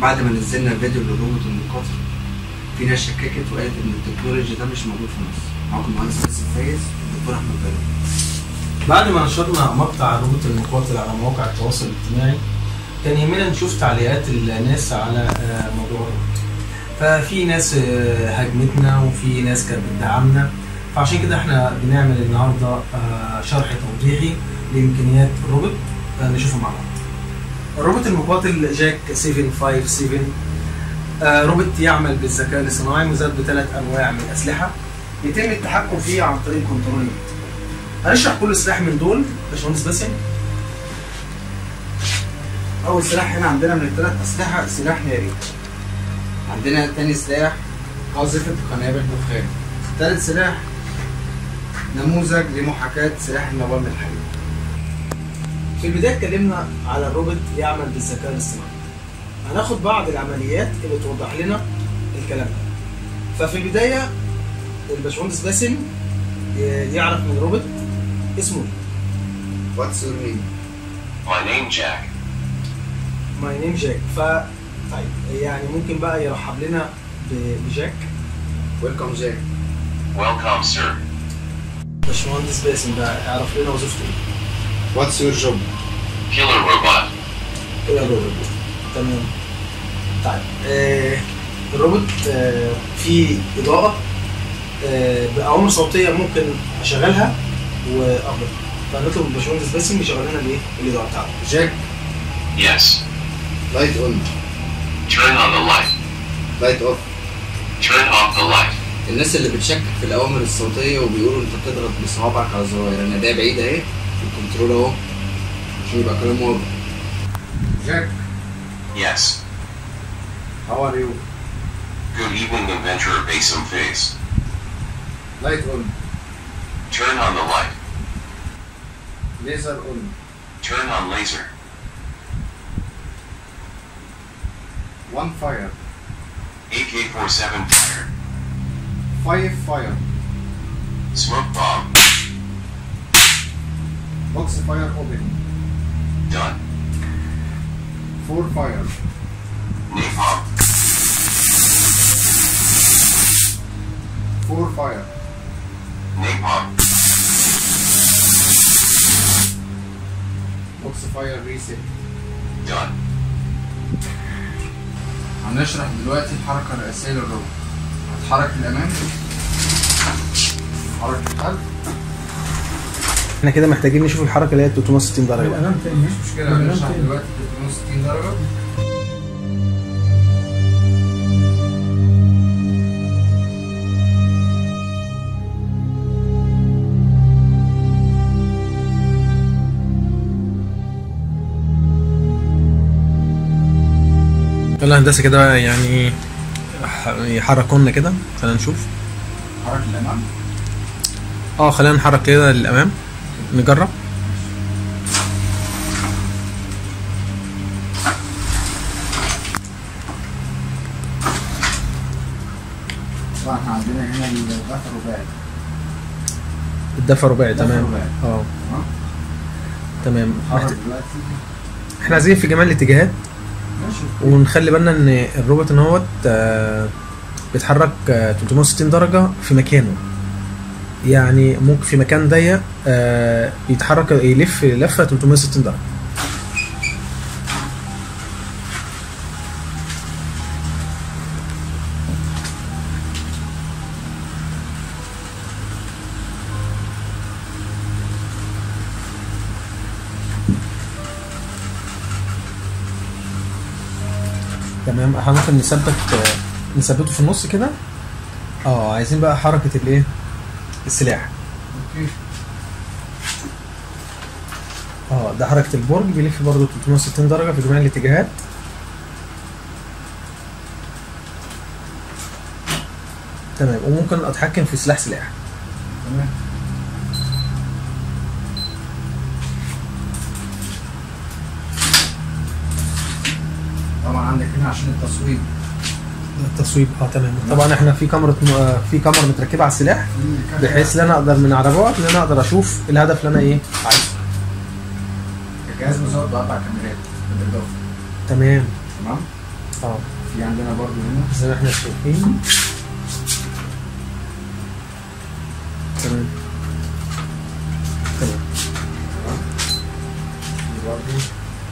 بعد ما نزلنا الفيديو للروبوت المقاتل في ناس شككت وقالت ان التكنولوجي ده مش موجود في مصر معاكم المهندس باسم فايز والدكتور احمد بلال بعد ما نشرنا مقطع الروبوت المقاتل على مواقع التواصل الاجتماعي كان يهمنا نشوف تعليقات الناس على آه، موضوع الروبوت ففي ناس آه، هاجمتنا وفي ناس كانت بتدعمنا فعشان كده احنا بنعمل النهارده آه، شرح توضيحي لامكانيات الروبوت آه، نشوفه مع بعض. الروبوت المقاتل جاك 757 آه، روبوت يعمل بالذكاء الاصطناعي مزاد بثلاث انواع من الاسلحه يتم التحكم فيه عن طريق كنترول اليد. هنشرح كل سلاح من دول باشمهندس باسم اول سلاح هنا عندنا من الثلاث اسلحه سلاح ناري عندنا تاني سلاح قاذفه قنابل دخان ثالث سلاح نموذج لمحاكاه سلاح النوام الحديد في البدايه اتكلمنا على الروبوت يعمل بالذكاء الاصطناعي هناخد بعض العمليات اللي توضح لنا الكلام ده ففي البدايه الباشمهندس باسم ي- يعرف من الروبوت اسمه ايه واتس يور نيم My name Jack. ماي نيم جاك ف طيب يعني ممكن بقى يرحب لنا ب- بجاك ويلكم جاك Welcome, sir. باشمهندس باسم بقى يعرف لنا وظيفته ايه واتس يور جوب Killer robot. كده الروبوت تمام طيب آه الروبوت آه فيه اضاءه آه باوامر صوتيه ممكن اشغلها واقبض فنطلب من الباشمهندس باسم يشغل لنا الايه الاضاءه بتاعته جاك Yes. لايت اون Turn on the light. لايت اوف Turn off the light. الناس اللي بتشكك في الاوامر الصوتيه وبيقولوا انت بتضغط بصوابعك على الزراير انا ده بعيد اهي الكنترول اهو عشان يبقى كلام واضح جاك Yes. هاو ار يو Good evening, inventor Basim Face. لايت اون Turn on the light. ليزر اون Turn on laser. وان فاير AK-47 fire. فايف فاير Smoke bomb. بوكس فاير اوبن Done. فور فاير Napalm. فور فاير Napalm. بوكس فاير ريسيت Done. هنشرح دلوقتي الحركة الرئيسية للروبوت هتحرك للأمام حركة القلب احنا كده محتاجين نشوف الحركه اللي هي 360 درجه بقى. مش مشكلة هنشرح دلوقتي 360 درجة يلا هندسه كده يعني يحركوا لنا كده خلينا نشوف حركة الأمام اه خلينا نحرك كده للامام نجرب طبعا احنا عندنا هنا الدفع رباعي الدفع رباعي دفع تمام رباعي. اه اه تمام حرك محت- دلوقتي احنا عايزين في جميع الاتجاهات ماشي ونخلي بالنا ان الروبوت ان هو آه، بيتحرك آه، 360 درجة في مكانه يعني ممكن في مكان ضيق آه، يتحرك يلف لفة 360 درجة تمام احنا ممكن نثبت آه، نثبته في النص كده اه عايزين بقى حركة الايه السلاح اوكي اه ده حركة البرج بيلف برضه 360 درجة في جميع الاتجاهات تمام وممكن اتحكم في سلاح سلاح تمام طبعا عندك هنا عشان التصويب ده التصويب اه تمام طبعا احنا في كاميرا م- في كاميرا متركبة على السلاح بحيث ان انا اقدر من على بعد ان انا اقدر اشوف الهدف اللي انا ايه عايزه الجهاز مزود باربع كاميرات بالاضافه تمام تمام اه في عندنا برضو هنا زي ما احنا شايفين تمام تمام في برضو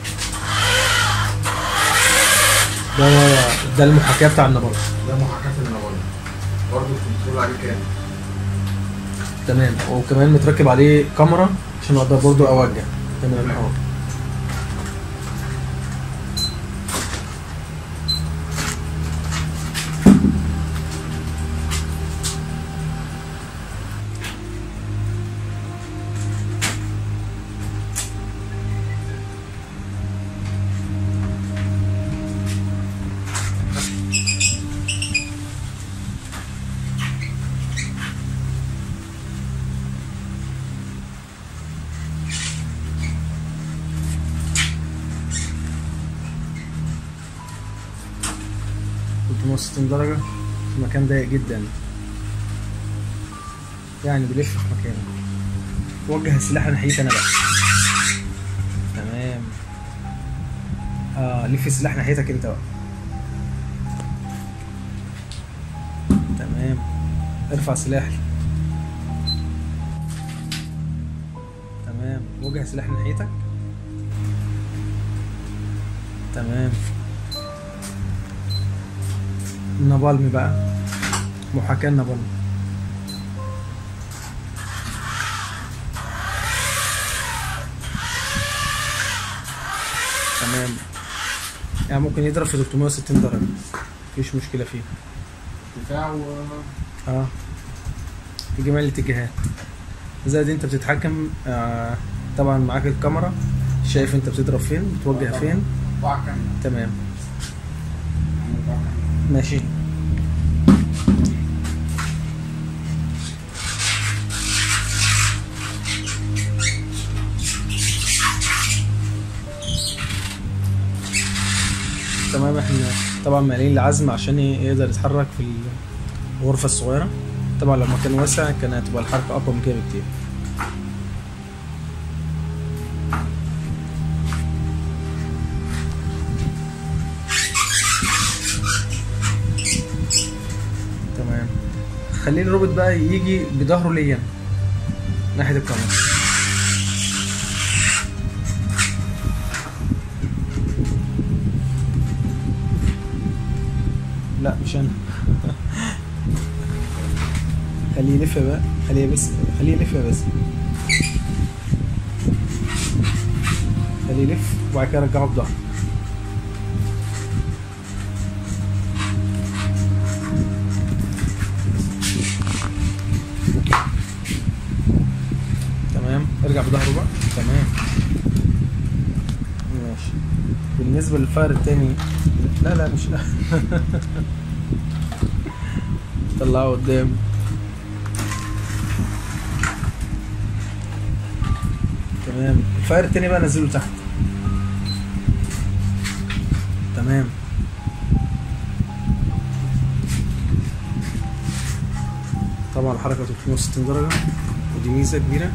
ده ده المحاكاة بتاع النبض ده محاكاة النبض برضو الكنترول عليه كام تمام وكمان متركب عليه كاميرا عشان اقدر برضو اوجه تمام تمام. اه كنت 160 درجة في مكان ضيق جدا يعني بلف في مكانه وجه السلاح ناحيتي انا بقى تمام اه لف السلاح ناحيتك انت بقى تمام ارفع سلاحي تمام وجه سلاح ناحيتك تمام نابالمي بقى محاكاة نابالمي تمام يعني ممكن يضرب في 360 درجة مفيش مشكلة فيه دفاع و اه في جميع الاتجاهات زائد انت بتتحكم آه طبعا معاك الكاميرا شايف انت بتضرب فين بتوجه فين قطع كاملة تمام يعني قطع كاملة. ماشي تمام احنا طبعا مالين العزم عشان ي- يقدر يتحرك في الغرفة الصغيرة طبعا لو مكان واسع كانت هتبقى الحركة أقوى من كده بكتير تمام خليه الروبوت بقى يجي بظهره ليا ناحية الكاميرا لا مش انا خليه يلف بقى خليه بس خليه يلف بس خليه يلف وبعد كده رجعه بظهره تمام ارجع بظهره بقى تمام ماشي بالنسبة للفار التاني لا لا مش طلعه قدام تمام الفاير التاني بقى نزله تحت تمام طبعا الحركة 360 درجة ودي ميزة كبيرة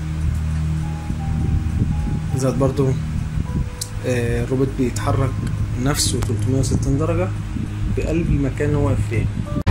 زائد برضو آه، الروبوت بيتحرك نفسه 360 درجة بقلب المكان اللي هو واقف فيه